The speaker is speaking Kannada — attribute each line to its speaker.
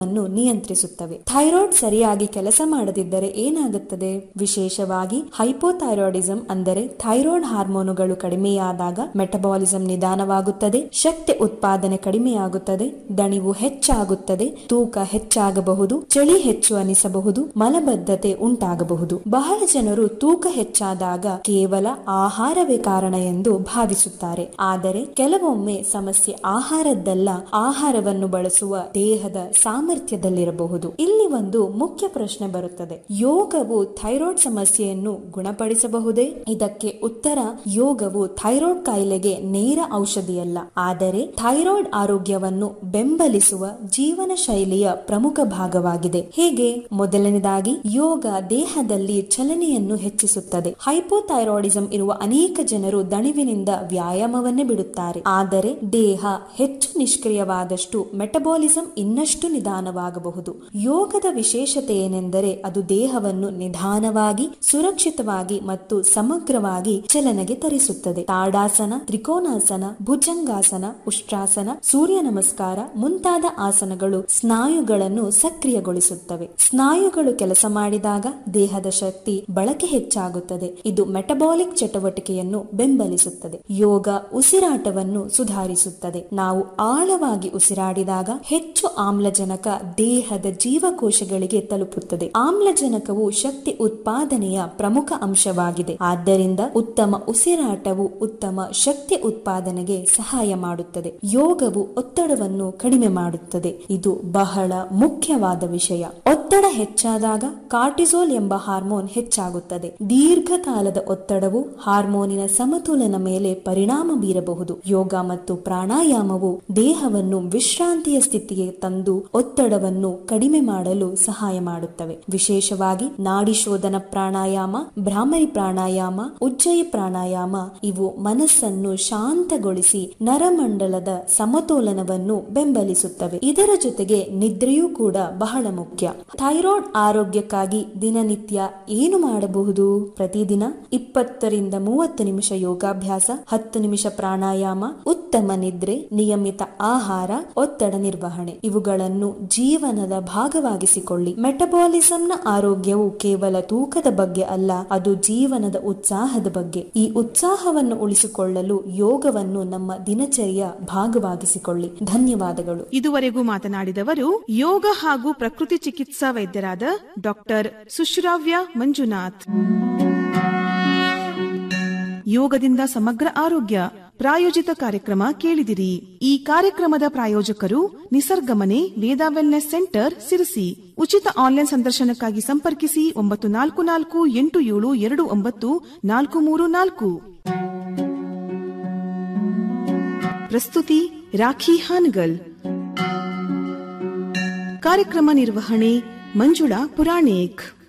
Speaker 1: ಅನ್ನು ನಿಯಂತ್ರಿಸುತ್ತವೆ ಥೈರಾಯ್ಡ್ ಸರಿಯಾಗಿ ಕೆಲಸ ಮಾಡದಿದ್ದರೆ ಏನಾಗುತ್ತದೆ ವಿಶೇಷವಾಗಿ ಹೈಪೋಥೈರಾಯ್ಡಿಸಂ ಅಂದರೆ ಥೈರಾಯ್ಡ್ ಹಾರ್ಮೋನುಗಳು ಕಡಿಮೆಯಾದಾಗ ಮೆಟಬಾಲಿಸಂ ನಿಧಾನವಾಗುತ್ತದೆ ಶಕ್ತಿ ಉತ್ಪಾದನೆ ಕಡಿಮೆಯಾಗುತ್ತದೆ ದಣಿವು ಹೆಚ್ಚಾಗುತ್ತದೆ ತೂಕ ಹೆಚ್ಚಾಗಬಹುದು ಚಳಿ ಹೆಚ್ಚು ಅನಿಸಬಹುದು ಮಲಬದ್ಧತೆ ಉಂಟಾಗಬಹುದು ಬಹಳ ಜನರು ತೂಕ ಹೆಚ್ಚಾದಾಗ ಕೇವಲ ಆಹಾರವೇ ಕಾರಣ ಎಂದು ಭಾವಿಸುತ್ತಾರೆ ಆದರೆ ಕೆಲವೊಮ್ಮೆ ಸಮಸ್ಯೆ ಆಹಾರದ್ದಲ್ಲ ಆಹಾರವನ್ನು ಬಳಸುವ ದೇಹದ ಸಾಮರ್ಥ್ಯದಲ್ಲಿರಬಹುದು ಇಲ್ಲಿ ಒಂದು ಮುಖ್ಯ ಪ್ರಶ್ನೆ ಬರುತ್ತದೆ ಯೋಗವು ಥೈರಾಯ್ಡ್ ಸಮಸ್ಯೆಯನ್ನು ಗುಣಪಡಿಸಬಹುದೇ ಇದಕ್ಕೆ ಉತ್ತರ ಯೋಗವು ಥೈರಾಯ್ಡ್ ಕಾಯಿಲೆಗೆ ನೇರ ಔಷಧಿಯಲ್ಲ ಆದರೆ ಥೈರಾಯ್ಡ್ ಆರೋಗ್ಯವನ್ನು ಬೆಂಬಲಿಸುವ ಜೀವನ ಶೈಲಿಯ ಪ್ರಮುಖ ಭಾಗವಾಗಿದೆ ಹೇಗೆ ಮೊದಲನೇದಾಗಿ ಯೋಗ ದೇಹದಲ್ಲಿ ಚಲನೆಯನ್ನು ಹೆಚ್ಚಿಸುತ್ತದೆ ಹೈಪೋಥೈರಾಯ್ಡಿಸಂ ಇರುವ ಅನೇಕ ಜನರು ದಣಿವಿನಿಂದ ವ್ಯಾಯಾಮವನ್ನೇ ಬಿಡುತ್ತಾರೆ ಆದರೆ ದೇಹ ಹೆಚ್ಚು ನಿಷ್ಕ್ರಿಯವಾದಷ್ಟು ಮೆಟಬಾಲಿಸಂ ಇನ್ನಷ್ಟು ನಿಧಾನವಾಗಬಹುದು ಯೋಗದ ವಿಶೇಷತೆ ಏನೆಂದರೆ ಅದು ದೇಹವನ್ನು ನಿಧಾನವಾಗಿ ಸುರಕ್ಷಿತವಾಗಿ ಮತ್ತು ಸಮಗ್ರವಾಗಿ ಚಲನೆಗೆ ತರಿಸುತ್ತದೆ ತಾಡಾಸನ ತ್ರಿಕೋನಾಸನ ಭುಜಂಗಾಸನ ಉಷ್ಟ್ರಾಸನ ಸೂರ್ಯ ನಮಸ್ಕಾರ ಮುಂತಾದ ಆಸನಗಳು ಸ್ನಾಯುಗಳನ್ನು ಸಕ್ರಿಯಗೊಳಿಸುತ್ತವೆ ಸ್ನಾಯುಗಳು ಕೆಲಸ ಮಾಡಿದಾಗ ದೇಹದ ಶಕ್ತಿ ಬಳಕೆ ಹೆಚ್ಚಾಗುತ್ತದೆ ಇದು ಮೆಟಬಾಲಿಕ್ ಚಟುವಟಿಕೆಯನ್ನು ಬೆಂಬಲಿಸುತ್ತದೆ ಯೋಗ ಉಸಿರಾಟವನ್ನು ಸುಧಾರಿಸುತ್ತದೆ ನಾವು ಆಳವಾಗಿ ಉಸಿರಾಡಿದಾಗ ಹೆಚ್ಚು ಆಮ್ಲಜನಕ ದೇಹದ ಜೀವಕೋಶಗಳಿಗೆ ತಲುಪುತ್ತದೆ ಆಮ್ಲಜನಕವು ಶಕ್ತಿ ಉತ್ಪಾದನೆಯ ಪ್ರಮುಖ ಅಂಶವಾಗಿದೆ ಆದ್ದರಿಂದ ಉತ್ತಮ ಉಸಿರಾಟವು ಉತ್ತಮ ಶಕ್ತಿ ಉತ್ಪಾದನೆಗೆ ಸಹಾಯ ಮಾಡುತ್ತದೆ ಯೋಗವು ಒತ್ತಡವನ್ನು ಕಡಿಮೆ ಮಾಡುತ್ತದೆ ಇದು ಬಹಳ ಮುಖ್ಯವಾದ ವಿಷಯ ಒತ್ತಡ ಹೆಚ್ಚಾದಾಗ ಕಾರ್ಟಿಸೋಲ್ ಎಂಬ ಹಾರ್ಮೋನ್ ಹೆಚ್ಚಾಗುತ್ತದೆ ದೀರ್ಘಕಾಲದ ಒತ್ತಡವು ಹಾರ್ಮೋನಿನ ಸಮತೋಲನ ಮೇಲೆ ಪರಿಣಾಮ ಬೀರಬಹುದು ಯೋಗ ಮತ್ತು ಪ್ರಾಣಾಯಾಮವು ದೇಹವನ್ನು ವಿಶ್ರಾಂತಿಯ ಸ್ಥಿತಿಗೆ ತಂದು ಒತ್ತಡವನ್ನು ಕಡಿಮೆ ಮಾಡಲು ಸಹಾಯ ಮಾಡುತ್ತವೆ ವಿಶೇಷವಾಗಿ ನಾಡಿ ಶೋಧನ ಪ್ರಾಣಾಯಾಮ ಭ್ರಾಮರಿ ಪ್ರಾಣಾಯಾಮ ಉಜ್ಜಯಿ ಪ್ರಾಣಾಯಾಮ ಇವು ಮನಸ್ಸನ್ನು ಶಾಂತಗೊಳಿಸಿ ನರಮಂಡಲದ ಸಮತೋಲನವನ್ನು ಬೆಂಬಲಿಸುತ್ತವೆ ಇದರ ಜೊತೆಗೆ ನಿದ್ರೆಯೂ ಕೂಡ ಬಹಳ ಮುಖ್ಯ ಥೈರಾಯ್ಡ್ ಆರೋಗ್ಯಕ್ಕಾಗಿ ದಿನನಿತ್ಯ ಏನು ಮಾಡಬಹುದು ಪ್ರತಿದಿನ ಇಪ್ಪತ್ತರಿಂದ ಮೂವತ್ತು ನಿಮಿಷ ಯೋಗಾಭ್ಯಾಸ ಹತ್ತು ನಿಮಿಷ ಪ್ರಾಣಾಯಾಮ ಉತ್ತಮ ನಿದ್ರೆ ನಿಯಮಿತ ಆಹಾರ ಒತ್ತಡ ನಿರ್ವಹಣೆ ಇವುಗಳನ್ನು ಜೀವನದ ಭಾಗವಾಗಿಸಿಕೊಳ್ಳಿ ಮೆಟಬಾಲಿಸಂನ ಆರೋಗ್ಯವು ಕೇವಲ ತೂಕದ ಬಗ್ಗೆ ಅಲ್ಲ ಅದು ಜೀವನದ ಉತ್ಸಾಹದ ಬಗ್ಗೆ ಈ ಉತ್ಸಾಹವನ್ನು ಉಳಿಸಿಕೊಳ್ಳಲು ಯೋಗವನ್ನು ನಮ್ಮ ದಿನಚರಿಯ ಭಾಗವಾಗಿಸಿಕೊಳ್ಳಿ ಧನ್ಯವಾದಗಳು
Speaker 2: ಇದುವರೆಗೂ ಮಾತನಾಡಿದವರು ಯೋಗ ಹಾಗೂ ಪ್ರಕೃತಿ ಚಿಕಿತ್ಸಾ ವೈದ್ಯರಾದ ಡಾಕ್ಟರ್ ಸುಶ್ರಾವ್ಯ ಮಂಜುನಾಥ್ ಯೋಗದಿಂದ ಸಮಗ್ರ ಆರೋಗ್ಯ ಪ್ರಾಯೋಜಿತ ಕಾರ್ಯಕ್ರಮ ಕೇಳಿದಿರಿ ಈ ಕಾರ್ಯಕ್ರಮದ ಪ್ರಾಯೋಜಕರು ನಿಸರ್ಗಮನೆ ವೇದಾ ವೆಲ್ನೆಸ್ ಸೆಂಟರ್ ಸಿರಸಿ ಉಚಿತ ಆನ್ಲೈನ್ ಸಂದರ್ಶನಕ್ಕಾಗಿ ಸಂಪರ್ಕಿಸಿ ಒಂಬತ್ತು ನಾಲ್ಕು ನಾಲ್ಕು ಎಂಟು ಏಳು ಎರಡು ಒಂಬತ್ತು ನಾಲ್ಕು ಮೂರು ನಾಲ್ಕು ಪ್ರಸ್ತುತಿ ರಾಖಿ ಹಾನಗಲ್ ಕಾರ್ಯಕ್ರಮ ನಿರ್ವಹಣೆ ಮಂಜುಳಾ ಪುರಾಣಿಕ್